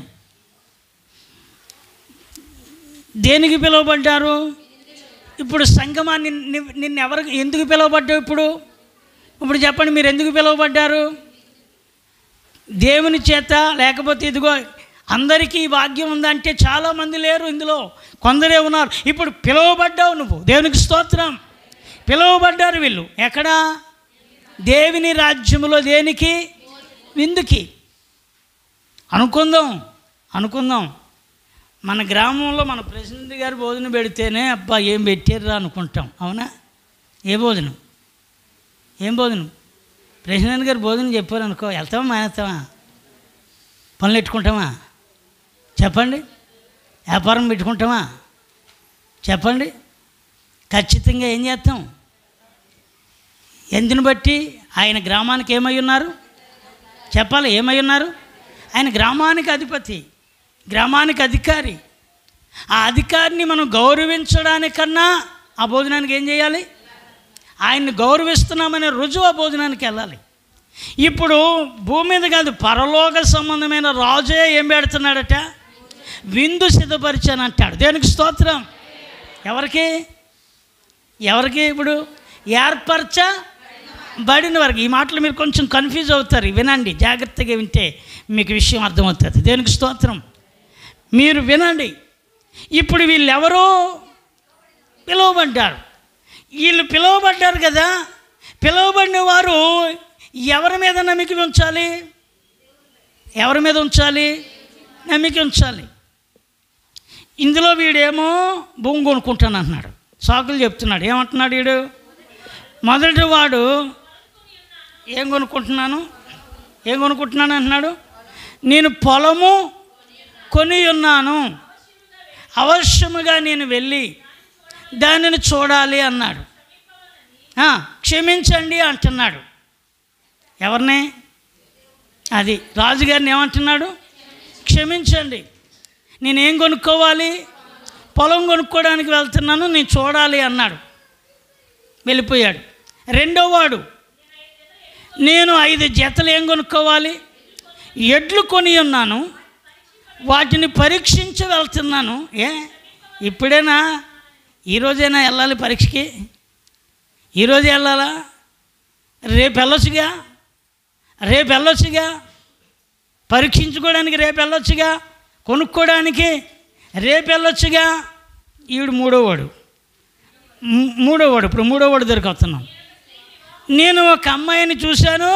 దేనికి పిలువబడ్డారు ఇప్పుడు సంగమా నిన్ను నిన్ను ఎవరు ఎందుకు పిలువబడ్డావు ఇప్పుడు ఇప్పుడు చెప్పండి మీరు ఎందుకు పిలువబడ్డారు దేవుని చేత లేకపోతే ఇదిగో అందరికీ ఈ భాగ్యం ఉందంటే చాలామంది లేరు ఇందులో కొందరే ఉన్నారు ఇప్పుడు పిలువబడ్డావు నువ్వు దేవునికి స్తోత్రం పిలువబడ్డారు వీళ్ళు ఎక్కడా దేవుని రాజ్యములో దేనికి విందుకి అనుకుందాం అనుకుందాం మన గ్రామంలో మన ప్రెసిడెంట్ గారు భోజనం పెడితేనే అబ్బా ఏం పెట్టారురా అనుకుంటాం అవునా ఏ భోజనం ఏం భోజనం ప్రెసిడెంట్ గారు భోజనం చెప్పారు అనుకో వెళ్తామా మానేస్తామా పనులు పెట్టుకుంటామా చెప్పండి వ్యాపారం పెట్టుకుంటామా చెప్పండి ఖచ్చితంగా ఏం చేస్తాం ఎందుని బట్టి ఆయన గ్రామానికి ఏమై ఉన్నారు చెప్పాలి ఏమై ఉన్నారు ఆయన గ్రామానికి అధిపతి గ్రామానికి అధికారి ఆ అధికారిని మనం గౌరవించడానికన్నా ఆ భోజనానికి ఏం చేయాలి ఆయన్ని గౌరవిస్తున్నామనే రుజువు ఆ భోజనానికి వెళ్ళాలి ఇప్పుడు భూమి మీద కాదు పరలోక సంబంధమైన రాజే ఏం పెడుతున్నాడట విందు సిద్ధపరిచాను అంటాడు దేనికి స్తోత్రం ఎవరికి ఎవరికి ఇప్పుడు ఏర్పరచ బడిన వరకు ఈ మాటలు మీరు కొంచెం కన్ఫ్యూజ్ అవుతారు వినండి జాగ్రత్తగా వింటే మీకు విషయం అర్థమవుతుంది దేనికి స్తోత్రం మీరు వినండి ఇప్పుడు వీళ్ళెవరో పిలువబడ్డారు వీళ్ళు పిలువబడ్డారు కదా పిలువబడిన వారు ఎవరి మీద నమ్మిక ఉంచాలి ఎవరి మీద ఉంచాలి నమ్మిక ఉంచాలి ఇందులో వీడేమో భూమి కొనుక్కుంటాను అంటున్నాడు సాకులు చెప్తున్నాడు ఏమంటున్నాడు వీడు మొదటి వాడు ఏం కొనుక్కుంటున్నాను ఏం కొనుక్కుంటున్నాను అంటున్నాడు నేను పొలము కొని ఉన్నాను అవశ్యముగా నేను వెళ్ళి దానిని చూడాలి అన్నాడు ఆ, క్షమించండి అంటున్నాడు ఎవరిని అది రాజుగారిని ఏమంటున్నాడు క్షమించండి నేనేం కొనుక్కోవాలి పొలం కొనుక్కోవడానికి వెళ్తున్నాను నేను చూడాలి అన్నాడు వెళ్ళిపోయాడు రెండో వాడు నేను ఐదు జతలు ఏం కొనుక్కోవాలి ఎడ్లు కొని ఉన్నాను వాటిని పరీక్షించి వెళ్తున్నాను ఏ ఇప్పుడేనా ఈరోజైనా వెళ్ళాలి పరీక్షకి ఈరోజు వెళ్ళాలా రేపు వెళ్ళొచ్చుగా రేపు వెళ్ళొచ్చుగా పరీక్షించుకోవడానికి రేపు వెళ్ళొచ్చుగా కొనుక్కోవడానికి రేపు వెళ్ళొచ్చుగా ఈవిడు మూడోవాడు మ్- మూడోవాడు ఇప్పుడు మూడోవాడు దొరికొస్తున్నాం నేను ఒక అమ్మాయిని చూశాను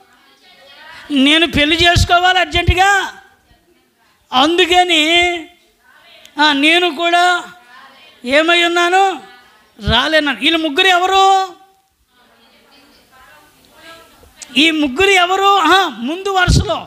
నేను పెళ్లి చేసుకోవాలి అర్జెంటుగా అందుకని ఆ, నేను కూడా ఏమై ఉన్నాను రాలేనాను వీళ్ళు ముగ్గురు ఎవరు ఈ ముగ్గురు ఎవరు ఆహా, ముందు వరుసలో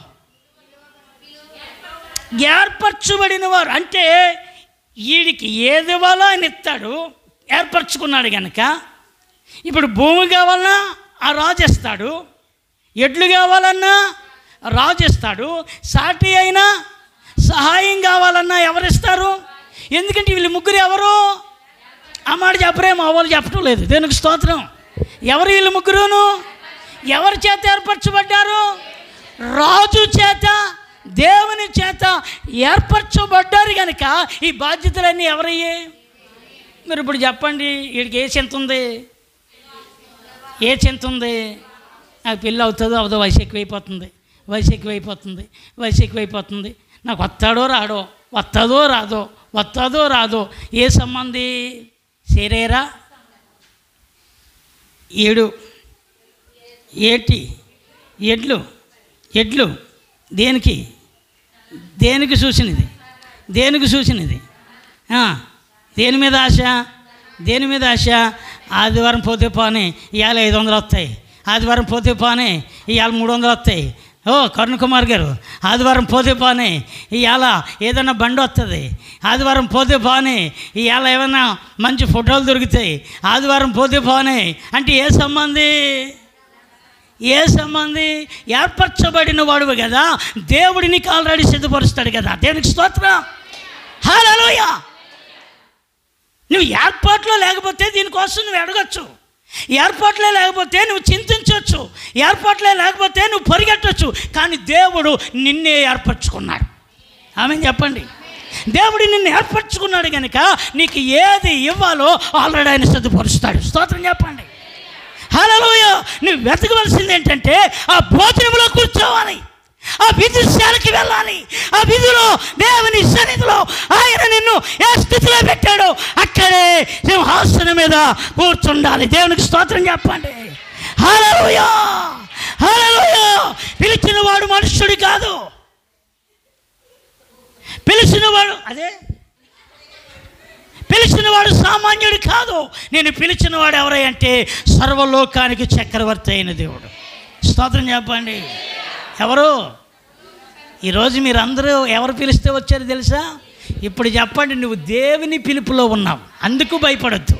ఏర్పరచబడిన వారు అంటే వీడికి ఏది ఇవ్వాలో ఆయన ఇస్తాడు ఏర్పరచుకున్నాడు కనుక ఇప్పుడు భూమి కావాలన్నా ఆ రాజు ఇస్తాడు ఎడ్లు కావాలన్నా రాజు ఇస్తాడు సాటి అయినా సహాయం కావాలన్నా ఎవరిస్తారు ఎందుకంటే వీళ్ళు ముగ్గురు ఎవరు ఆ మాట చెప్పరే మా వాళ్ళు చెప్పడం లేదు దేనికి స్తోత్రం ఎవరు వీళ్ళు ముగ్గురును ఎవరి చేత ఏర్పరచబడ్డారు రాజు చేత దేవుని చేత ఏర్పరచబడ్డారు కనుక ఈ బాధ్యతలన్నీ ఎవరయ్యే మీరు ఇప్పుడు చెప్పండి వీడికి ఏ చింత ఉంది ఏ చింత ఉంది నాకు పెళ్ళి అవుతుందో అవదో వయసు ఎక్కువైపోతుంది వయసు ఎక్కువైపోతుంది వయసు ఎక్కువైపోతుంది నాకు వస్తాడో రాడో వస్తుందో రాదో వస్తుందో రాదో ఏ సంబంధి శరీరా ఏడు ఏటి ఎడ్లు ఎడ్లు దేనికి దేనికి చూసినది దేనికి చూసినది ఆ, దేని మీద ఆశ దేని మీద ఆశ ఆదివారం పోతే పోనీ ఇవాళ ఐదు వందలు వస్తాయి ఆదివారం పోతే పోనీ ఇవాళ మూడు వందలు వస్తాయి ఓ కరుణ్ కుమార్ గారు ఆదివారం పోతే పోనీ ఇవాళ ఏదైనా బండి వస్తుంది ఆదివారం పోతే పోనీ ఇవాళ ఏమైనా మంచి ఫోటోలు దొరుకుతాయి ఆదివారం పోతే పోనీ అంటే ఏ సంబంధి ఏ సంబంధి ఏర్పరచబడిన వాడువు కదా దేవుడు నీకు ఆల్రెడీ సిద్ధపరుస్తాడు కదా దేవునికి స్తోత్రం హలోయ నువ్వు ఏర్పాట్లో లేకపోతే దీనికోసం నువ్వు అడగచ్చు ఏర్పాట్లే లేకపోతే నువ్వు చింతించవచ్చు ఏర్పాట్లే లేకపోతే నువ్వు పరిగెట్టచ్చు కానీ దేవుడు నిన్నే ఏర్పరచుకున్నాడు ఆమె చెప్పండి దేవుడు నిన్ను ఏర్పరచుకున్నాడు కనుక నీకు ఏది ఇవ్వాలో ఆల్రెడీ ఆయన సిద్ధపరుస్తాడు స్తోత్రం చెప్పండి హలోయ నువ్వు వెతకవలసింది ఏంటంటే ఆ భోజనంలో కూర్చోవాలి ఆ విధిశాలకి వెళ్ళాలి ఆ విధిలో దేవుని సన్నిధిలో ఆయన నిన్ను ఏ స్థితిలో పెట్టాడో అక్కడే సింహాసనం మీద కూర్చుండాలి దేవునికి స్తోత్రం చెప్పండి హలోయ హలోయ పిలిచిన వాడు మనుష్యుడు కాదు పిలిచిన వాడు అదే పిలిచిన వాడు సామాన్యుడు కాదు నేను పిలిచిన వాడు ఎవరై అంటే సర్వలోకానికి చక్రవర్తి అయిన దేవుడు స్తోత్రం చెప్పండి ఎవరు ఈరోజు మీరు అందరూ ఎవరు పిలిస్తే వచ్చారు తెలుసా ఇప్పుడు చెప్పండి నువ్వు దేవుని పిలుపులో ఉన్నావు అందుకు భయపడద్దు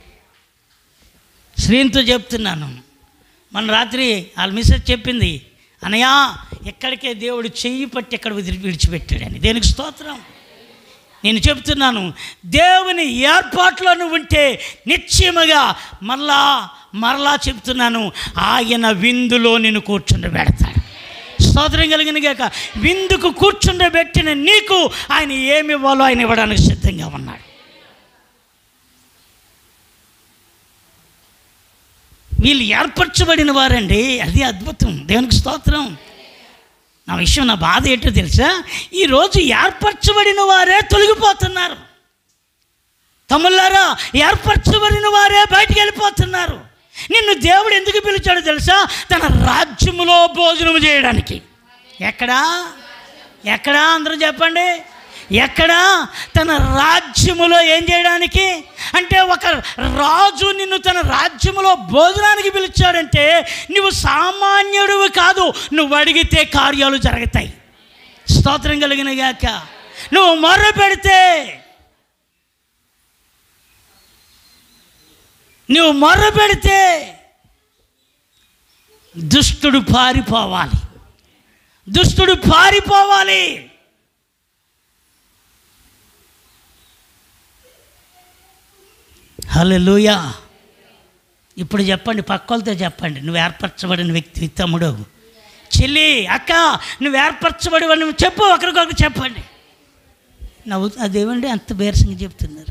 శ్రీనితో చెప్తున్నాను మన రాత్రి వాళ్ళ మిస్సెస్ చెప్పింది అనయా ఎక్కడికే దేవుడు చెయ్యి పట్టి ఎక్కడ వదిలి విడిచిపెట్టాడని దేనికి స్తోత్రం నేను చెప్తున్నాను దేవుని ఏర్పాట్లో నువ్వు ఉంటే నిశ్చయముగా మరలా మరలా చెప్తున్నాను ఆయన విందులో నేను కూర్చుండబెడతాడు స్తోత్రం కలిగిన గాక విందుకు కూర్చుండబెట్టిన నీకు ఆయన ఏమి ఇవ్వాలో ఆయన ఇవ్వడానికి సిద్ధంగా ఉన్నాడు వీళ్ళు ఏర్పరచబడిన వారండి అది అద్భుతం దేవునికి స్తోత్రం నా విషయం నా బాధ ఏంటో తెలుసా ఈరోజు ఏర్పరచబడిన వారే తొలగిపోతున్నారు తమ్ముళ్ళారా ఏర్పరచబడిన వారే బయటికి వెళ్ళిపోతున్నారు నిన్ను దేవుడు ఎందుకు పిలిచాడో తెలుసా తన రాజ్యములో భోజనం చేయడానికి ఎక్కడా ఎక్కడా అందరూ చెప్పండి ఎక్కడా తన రాజ్యములో ఏం చేయడానికి అంటే ఒక రాజు నిన్ను తన రాజ్యములో భోజనానికి పిలిచాడంటే నువ్వు సామాన్యుడివి కాదు నువ్వు అడిగితే కార్యాలు జరుగుతాయి స్తోత్రం కలిగిన గాక నువ్వు మొర్ర పెడితే నువ్వు మొర్ర పెడితే దుష్టుడు పారిపోవాలి దుష్టుడు పారిపోవాలి హల్లెలూయా ఇప్పుడు చెప్పండి పక్కలతో చెప్పండి నువ్వు ఏర్పరచబడిన వ్యక్తి తమ్ముడు చెల్లి అక్క నువ్వు ఏర్పరచబడి నువ్వు చెప్పు ఒకరికొకరు చెప్పండి నవ్వు అదేమండి అంత బేరసంగా చెప్తున్నారు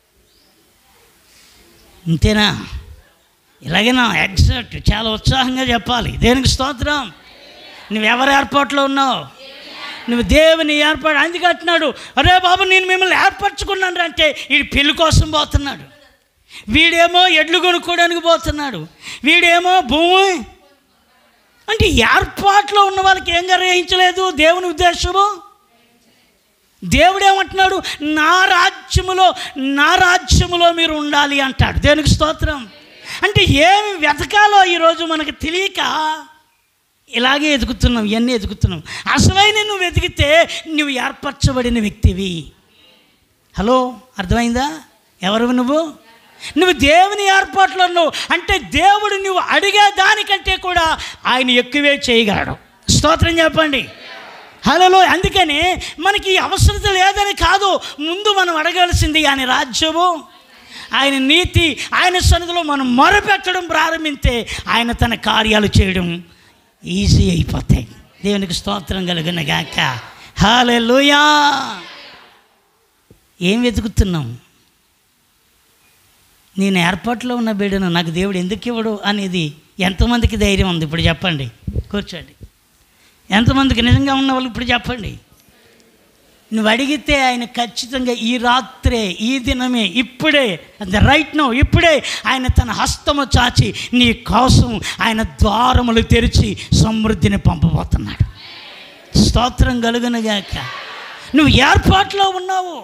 అంతేనా ఇలాగేనా ఎగ్జాక్ట్ చాలా ఉత్సాహంగా చెప్పాలి దేనికి స్తోత్రం నువ్వు ఎవరి ఏర్పాట్లో ఉన్నావు నువ్వు దేవుని ఏర్పాటు అందుకు అంటున్నాడు అరే బాబు నేను మిమ్మల్ని ఏర్పరచుకున్నాను అంటే వీడు పెళ్లి కోసం పోతున్నాడు వీడేమో ఎడ్లు కొనుక్కోవడానికి పోతున్నాడు వీడేమో భూమి అంటే ఏర్పాట్లో ఉన్న వాళ్ళకి ఏం గ్రహించలేదు దేవుని ఉద్దేశము దేవుడు ఏమంటున్నాడు నా రాజ్యములో నా రాజ్యములో మీరు ఉండాలి అంటాడు దేనికి స్తోత్రం అంటే ఏమి వెతకాలో ఈరోజు మనకు తెలియక ఇలాగే ఎదుగుతున్నాం ఇవన్నీ ఎదుగుతున్నాం అసలైన నువ్వు వెతికితే నువ్వు ఏర్పరచబడిన వ్యక్తివి హలో అర్థమైందా ఎవరు నువ్వు నువ్వు దేవుని ఏర్పాట్లో నువ్వు అంటే దేవుడు నువ్వు అడిగే దానికంటే కూడా ఆయన ఎక్కువే చేయగలడు స్తోత్రం చెప్పండి హలో అందుకని మనకి ఈ అవసరత లేదని కాదు ముందు మనం అడగాల్సింది ఆయన రాజ్యము ఆయన నీతి ఆయన సన్నిధిలో మనం మొరపెట్టడం ప్రారంభిస్తే ఆయన తన కార్యాలు చేయడం ఈజీ అయిపోతాయి దేవునికి స్తోత్రం కలిగిన గాక హాలెలూయా ఏం వెతుకుతున్నాం నేను ఏర్పాట్లో ఉన్న బిడ్డను నాకు దేవుడు ఎందుకు ఇవ్వడు అనేది ఎంతమందికి ధైర్యం ఉంది ఇప్పుడు చెప్పండి కూర్చోండి ఎంతమందికి నిజంగా ఉన్న వాళ్ళు ఇప్పుడు చెప్పండి నువ్వు అడిగితే ఆయన ఖచ్చితంగా ఈ రాత్రే ఈ దినమే ఇప్పుడే ద రైట్ నో ఇప్పుడే ఆయన తన హస్తము చాచి నీ కోసం ఆయన ద్వారములు తెరిచి సమృద్ధిని పంపబోతున్నాడు స్తోత్రం కలుగునుగాక నువ్వు ఏర్పాట్లో ఉన్నావు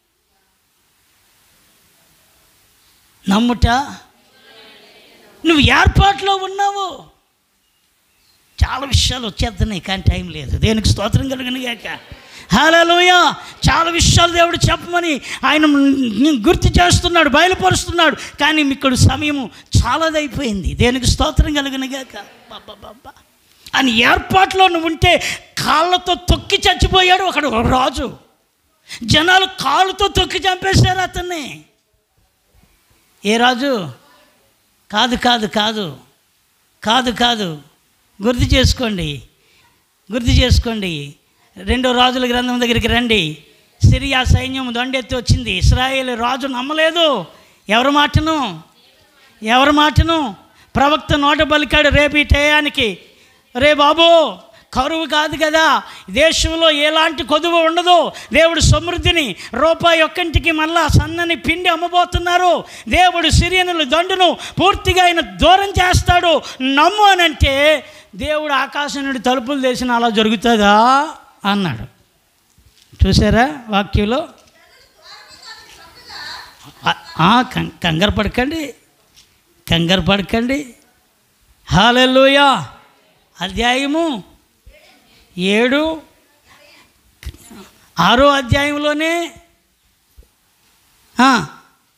నమ్ముట నువ్వు ఏర్పాట్లో ఉన్నావు చాలా విషయాలు వచ్చేస్తున్నాయి కానీ టైం లేదు దేనికి స్తోత్రం కలిగిన గాక హాలలోయ చాలా విషయాలు దేవుడు చెప్పమని ఆయన గుర్తు చేస్తున్నాడు బయలుపరుస్తున్నాడు కానీ ఇక్కడ సమయము చాలాదైపోయింది దేనికి స్తోత్రం కలిగిన గాక బాబా అని ఏర్పాట్లో నువ్వు ఉంటే కాళ్ళతో తొక్కి చచ్చిపోయాడు ఒకడు ఒక రాజు జనాలు కాళ్ళతో తొక్కి చంపేశారు అతన్ని ఏ రాజు కాదు కాదు కాదు కాదు కాదు గుర్తు చేసుకోండి గుర్తు చేసుకోండి రెండో రాజుల గ్రంథం దగ్గరికి రండి సిరియా సైన్యం దండెత్తి వచ్చింది ఇస్రాయేల్ రాజు నమ్మలేదు ఎవరి మాటను ఎవరి మాటను ప్రవక్త నోట పలికాడు రేపు ఈ టయానికి రే బాబు కరువు కాదు కదా దేశంలో ఎలాంటి కొదువు ఉండదు దేవుడు సమృద్ధిని రూపాయి ఒక్కంటికి మళ్ళా సన్నని పిండి అమ్మబోతున్నారు దేవుడు సిరియనులు దండును పూర్తిగా ఆయన దూరం చేస్తాడు నమ్ము అని అంటే దేవుడు ఆకాశం నుండి తలుపులు తెసిన అలా జరుగుతుందా అన్నాడు చూసారా వాక్యంలో ఆ, ఆ, కం- కంగారు పడకండి కంగారు పడకండి హాలెల్లుయా అధ్యాయము ఏడు ఆరో అధ్యాయంలోనే ఆ,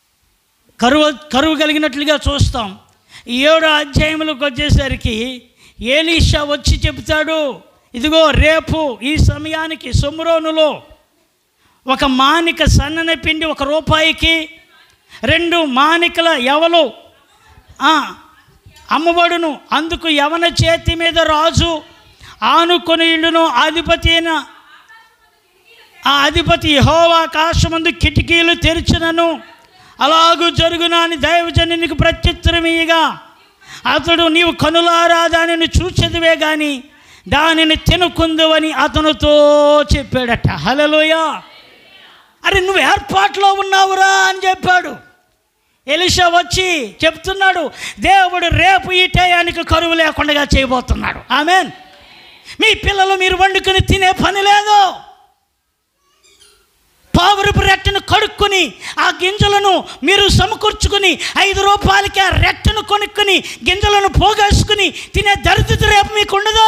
కరువు కరువు కలిగినట్లుగా చూస్తాం ఈ ఏడో అధ్యాయంలోకి వచ్చేసరికి ఏలీషా వచ్చి చెబుతాడు ఇదిగో రేపు ఈ సమయానికి సొమ్రోనులో ఒక మానిక సన్నని పిండి ఒక రూపాయికి రెండు మానికల ఎవలు ఆ, అమ్మబడును అందుకు యవన చేతి మీద రాజు ఆనుకొని ఇల్లును అధిపతి అయిన ఆ అధిపతి యెహోవా ఆకాశమందు కిటికీలు తెరిచినను అలాగూ జరుగునా అని దైవజనునికి ప్రత్యుత్తరం ఇయ్యగా అతడు నీవు కనులారా దానిని చూచెదివే గాని దానిని తినుకుందువని అతనితో చెప్పాడట హలలోయ అరే నువ్వు ఏర్పాట్లో ఉన్నావురా అని చెప్పాడు ఎలిషా వచ్చి చెప్తున్నాడు దేవుడు రేపు ఈ టయానికి కరువు లేకుండా చేయబోతున్నాడు ఆమెన్ మీ పిల్లలు మీరు వండుకొని తినే పని లేదు పావురపు రెట్టను కడుక్కొని ఆ గింజలను మీరు సమకూర్చుకుని ఐదు రూపాయలకి ఆ రెట్టను కొనుక్కొని గింజలను పోగేసుకుని తినే దరిద్రత రేపు మీకు ఉండదు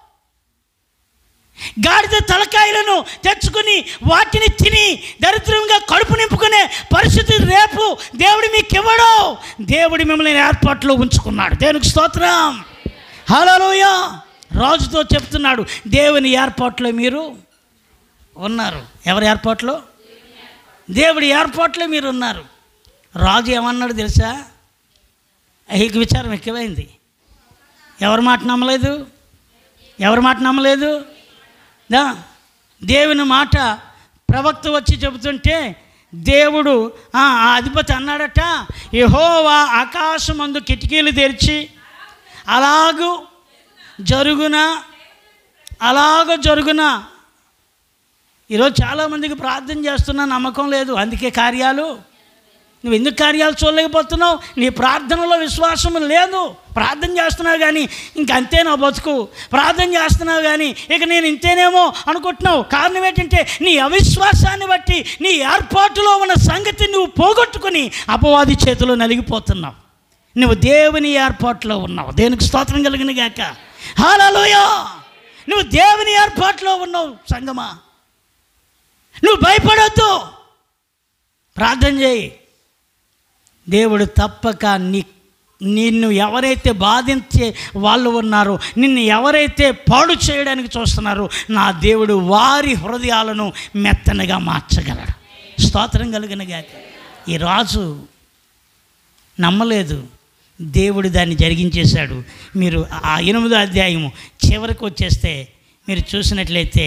గాడిద తలకాయలను తెచ్చుకుని వాటిని తిని దరిద్రంగా కడుపు నింపుకునే పరిస్థితి రేపు దేవుడు మీకు ఇవ్వడు దేవుడు మిమ్మల్ని ఏర్పాట్లో ఉంచుకున్నాడు దేవునికి స్తోత్రం హలోయ రాజుతో చెప్తున్నాడు దేవుని ఏర్పాట్లో మీరు ఉన్నారు ఎవరి ఏర్పాట్లో దేవుడి ఏర్పాట్లో మీరు ఉన్నారు రాజు ఏమన్నాడు తెలుసా అహిక విచారం ఎక్కువైంది ఎవరి మాట నమ్మలేదు ఎవరి మాట నమ్మలేదు దా దేవుని మాట ప్రవక్త వచ్చి చెబుతుంటే దేవుడు ఆ ఆ అధిపతి అన్నాడట యహోవా ఆకాశమందు కిటికీలు తెరిచి అలాగూ జరుగునా అలాగ జరుగునా ఈరోజు చాలామందికి ప్రార్థన చేస్తున్నా నమ్మకం లేదు అందుకే కార్యాలు నువ్వు ఎందుకు కార్యాలు చూడలేకపోతున్నావు నీ ప్రార్థనలో విశ్వాసం లేదు ప్రార్థన చేస్తున్నావు కానీ ఇంక అంతే నా బతుకు ప్రార్థన చేస్తున్నావు కానీ ఇక నేను ఇంతేనేమో అనుకుంటున్నావు కారణం ఏంటంటే నీ అవిశ్వాసాన్ని బట్టి నీ ఏర్పాటులో ఉన్న సంగతి నువ్వు పోగొట్టుకుని అపవాది చేతిలో నలిగిపోతున్నావు నువ్వు దేవుని ఏర్పాటులో ఉన్నావు దేనికి స్తోత్రం కలిగిన గాక హాలలోయ నువ్వు దేవుని ఏర్పాటులో ఉన్నావు సంగమా నువ్వు భయపడొద్దు ప్రార్థన చేయి దేవుడు తప్పక నీ నిన్ను ఎవరైతే బాధించే వాళ్ళు ఉన్నారో నిన్ను ఎవరైతే పాడు చేయడానికి చూస్తున్నారో నా దేవుడు వారి హృదయాలను మెత్తనగా మార్చగలడు స్తోత్రం కలిగిన గాక ఈ రాజు నమ్మలేదు దేవుడు దాన్ని జరిగించేశాడు మీరు ఆ ఎనిమిదో అధ్యాయము చివరికి వచ్చేస్తే మీరు చూసినట్లయితే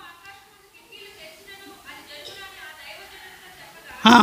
ఆ,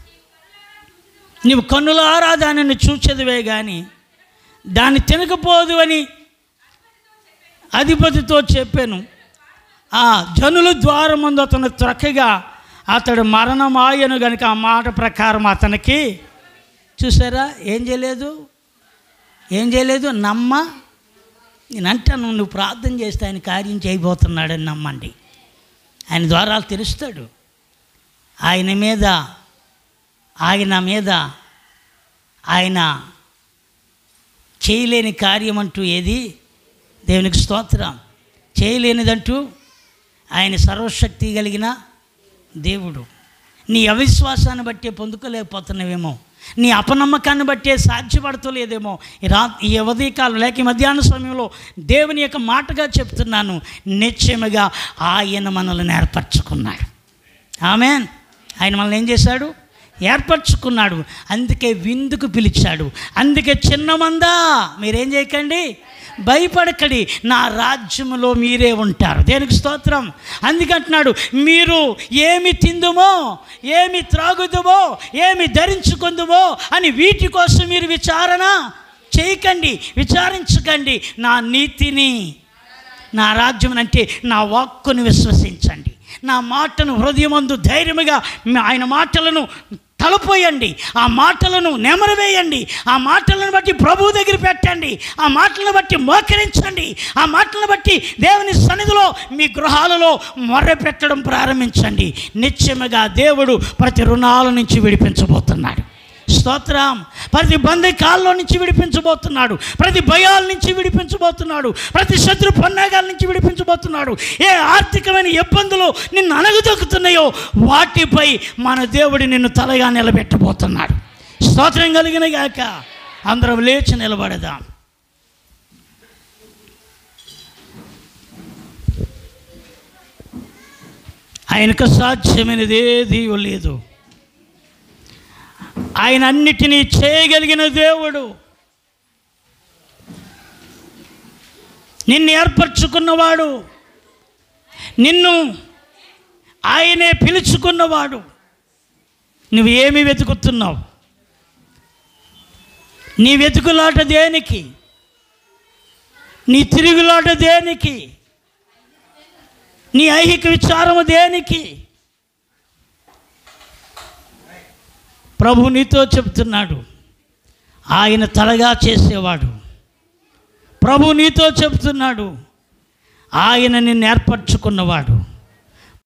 నీవు కన్నులారా దానిని చూచెదివే కానీ దాన్ని తినకపోదు అని అధిపతితో చెప్పాను ఆ జనుల ద్వారం ముందు అతను త్రక్కగా అతడు మరణమాయను గనుక ఆ మాట ప్రకారం అతనికి చూసారా ఏం చేయలేదు ఏం చేయలేదు నమ్మ నేను అంటాను నువ్వు ప్రార్థన చేస్తే ఆయన కార్యం చేయబోతున్నాడని నమ్మండి ఆయన ద్వారాలు తెరుస్తాడు ఆయన మీద ఆయన మీద ఆయన చేయలేని కార్యం అంటూ ఏది దేవునికి స్తోత్రం చేయలేనిదంటూ ఆయన సర్వశక్తి కలిగిన దేవుడు నీ అవిశ్వాసాన్ని బట్టే పొందుకోలేకపోతున్నావేమో నీ అపనమ్మకాన్ని బట్టే సాధ్యపడతలేదేమో ఈ రా ఈ ఉదయకాలం లేక ఈ మధ్యాహ్న సమయంలో దేవుని యొక్క మాటగా చెప్తున్నాను నిశ్చయముగా ఆయన మనల్ని ఏర్పరచుకున్నాడు ఆమెన్ ఆయన మనల్ని ఏం చేశాడు ఏర్పరచుకున్నాడు అందుకే విందుకు పిలిచాడు అందుకే చిన్నమందా మీరేం చేయకండి భయపడకడి నా రాజ్యములో మీరే ఉంటారు దేనికి స్తోత్రం అందుకంటున్నాడు మీరు ఏమి తిందుమో ఏమి త్రాగుదుమో ఏమి ధరించుకుందుమో అని వీటి కోసం మీరు విచారణ చేయకండి విచారించకండి నా నీతిని నా రాజ్యం అంటే నా వాక్కును విశ్వసించండి నా మాటను హృదయమందు ధైర్యముగా మీ- ఆయన మాటలను తలపోయండి ఆ మాటలను నెమరవేయండి ఆ మాటలను బట్టి ప్రభువు దగ్గర పెట్టండి ఆ మాటలను బట్టి మోకరించండి ఆ మాటలను బట్టి దేవుని సన్నిధిలో మీ గృహాలలో మొర్ర పెట్టడం ప్రారంభించండి నిత్యముగా దేవుడు ప్రతి రుణాల నుంచి విడిపించబోతున్నాడు స్తోత్రం ప్రతి బంధకాల్లో నుంచి విడిపించబోతున్నాడు ప్రతి భయాల నుంచి విడిపించబోతున్నాడు ప్రతి శత్రు పన్నాగాల నుంచి విడిపించబోతున్నాడు ఏ ఆర్థికమైన ఇబ్బందులు నిన్ను అనగదొక్కుతున్నాయో వాటిపై మన దేవుడు నిన్ను తలగా నిలబెట్టబోతున్నాడు స్తోత్రం కలిగిన గాక అందరం లేచి నిలబడదాం ఆయనకు సాధ్యమైనది ఏదీ లేదు ఆయన అన్నిటినీ చేయగలిగిన దేవుడు నిన్ను ఏర్పరచుకున్నవాడు నిన్ను ఆయనే పిలుచుకున్నవాడు నువ్వు ఏమి వెతుకుతున్నావు నీ వెతుకులాట దేనికి నీ తిరుగులాట దేనికి నీ ఐహిక విచారము దేనికి ప్రభు నీతో చెప్తున్నాడు ఆయన తలగా చేసేవాడు ప్రభు నీతో చెప్తున్నాడు ఆయన నిన్ను ఏర్పరచుకున్నవాడు